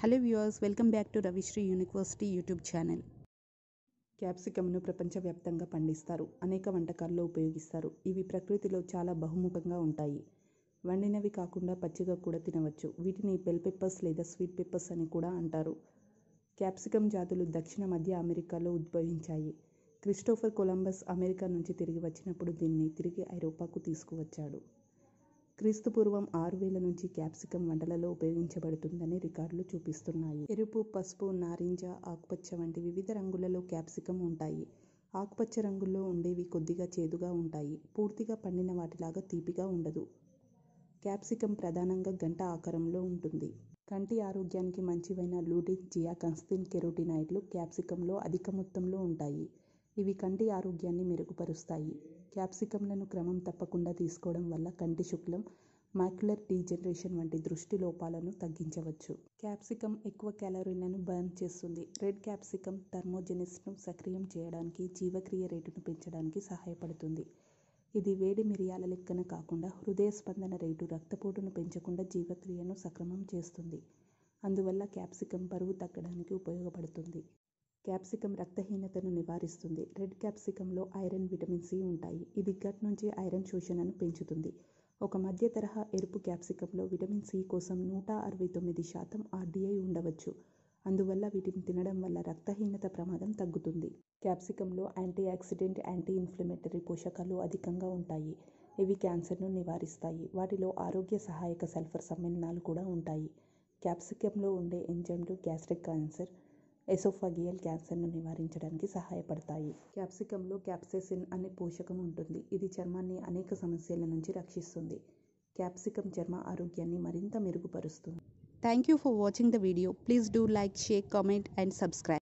hello viewers welcome back to Ravishri university YouTube channel క్యాప్సికమ్ను ప్రపంచవ్యాప్తంగా పండిస్తారు అనేక వంటకాల్లో ఉపయోగిస్తారు ఇవి ప్రకృతిలో చాలా బహుముఖంగా ఉంటాయి వండినవి కాకుండా పచ్చిగా కూడా తినవచ్చు వీటిని బెల్ పెప్పర్స్ లేదా స్వీట్ పెప్పర్స్ అని కూడా అంటారు క్యాప్సికమ్ జాతులు దక్షిణ మధ్య అమెరికాలో ఉద్భవించాయి క్రిస్టోఫర్ కొలంబస్ అమెరికా నుంచి తిరిగి వచ్చినప్పుడు దీన్ని తిరిగి ఐరోపాకు తీసుకువచ్చాడు క్రీస్తుపూర్వం ఆరు వేల నుంచి క్యాప్సికం వంటలలో ఉపయోగించబడుతుందని రికార్డులు చూపిస్తున్నాయి ఎరుపు పసుపు నారింజ ఆకుపచ్చ వంటి వివిధ రంగులలో క్యాప్సికం ఉంటాయి ఆకుపచ్చ రంగుల్లో ఉండేవి కొద్దిగా చేదుగా ఉంటాయి పూర్తిగా పండిన వాటిలాగా తీపిగా ఉండదు క్యాప్సికం ప్రధానంగా గంట ఆకారంలో ఉంటుంది కంటి ఆరోగ్యానికి మంచివైన లూటిన్ జియాకన్స్తిన్ కెరోటినాయిడ్లు క్యాప్సికంలో అధిక మొత్తంలో ఉంటాయి ఇవి కంటి ఆరోగ్యాన్ని మెరుగుపరుస్తాయి క్యాప్సికంలను క్రమం తప్పకుండా తీసుకోవడం వల్ల కంటి శుక్లం మాక్యులర్ డీజనరేషన్ వంటి దృష్టి లోపాలను తగ్గించవచ్చు క్యాప్సికం ఎక్కువ క్యాలరీలను బర్న్ చేస్తుంది రెడ్ క్యాప్సికం థర్మోజెనిస్ను సక్రియం చేయడానికి జీవక్రియ రేటును పెంచడానికి సహాయపడుతుంది ఇది వేడి మిరియాల లెక్కన కాకుండా హృదయ స్పందన రేటు రక్తపోటును పెంచకుండా జీవక్రియను సక్రమం చేస్తుంది అందువల్ల క్యాప్సికం బరువు తగ్గడానికి ఉపయోగపడుతుంది క్యాప్సికం రక్తహీనతను నివారిస్తుంది రెడ్ క్యాప్సికంలో ఐరన్ విటమిన్ సి ఉంటాయి ఇది గట్ నుంచి ఐరన్ శోషణను పెంచుతుంది ఒక మధ్య తరహా ఎరుపు క్యాప్సికంలో విటమిన్ సి కోసం నూట అరవై తొమ్మిది శాతం ఆర్డీఐ ఉండవచ్చు అందువల్ల వీటిని తినడం వల్ల రక్తహీనత ప్రమాదం తగ్గుతుంది క్యాప్సికంలో యాంటీ ఆక్సిడెంట్ యాంటీ ఇన్ఫ్లమేటరీ పోషకాలు అధికంగా ఉంటాయి ఇవి క్యాన్సర్ను నివారిస్తాయి వాటిలో ఆరోగ్య సహాయక సల్ఫర్ సమ్మేళనాలు కూడా ఉంటాయి క్యాప్సికంలో ఉండే ఎంజైమ్లు గ్యాస్ట్రిక్ క్యాన్సర్ ఎసోఫాగియల్ క్యాన్సర్ను నివారించడానికి సహాయపడతాయి క్యాప్సికంలో క్యాప్సైసిన్ అనే పోషకం ఉంటుంది ఇది చర్మాన్ని అనేక సమస్యల నుంచి రక్షిస్తుంది క్యాప్సికం చర్మ ఆరోగ్యాన్ని మరింత మెరుగుపరుస్తుంది thank you for watching the video please do like share comment and subscribe